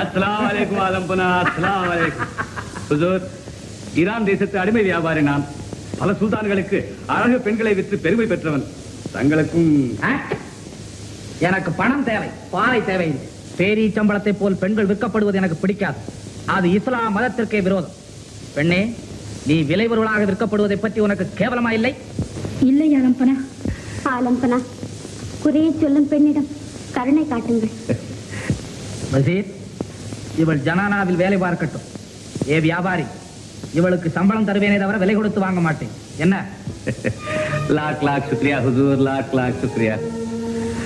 அஸ்லாம் வலைக்கும் ஆலம்பனா அஸ்லாம் வலைக்கும் ஹுசூர் ஈரான் தேசத்து அடிமை வியாபாரி நான் பல சுல்தான்களுக்கு அழகு பெண்களை விற்று பெருமை பெற்றவன் தங்களுக்கும் ஆ? எனக்கு பணம் தேவை பாலை தேவையில்லை பேரி சம்பளத்தை போல் பெண்கள் விற்கப்படுவது எனக்கு பிடிக்காது அது இஸ்லாம் மதத்திற்கே விரோதம் பெண்ணே நீ விளைபொருளாக விற்கப்படுவதை பற்றி உனக்கு கேவலமா இல்லை இல்லை ஆலம்பனா ஆலம்பனா குறையை சொல்லும் பெண்ணிடம் கருணை காட்டுங்கள் வசீர் இவள் ஜனானாவில் வேலை பார்க்கட்டும் ஏ வியாபாரி இவளுக்கு சம்பளம் தருவேனே தவிர விலை கொடுத்து வாங்க மாட்டேன் என்ன லாக் லாக் சுக்ரியா ஹுசூர் லாக் லாக் சுக்ரியா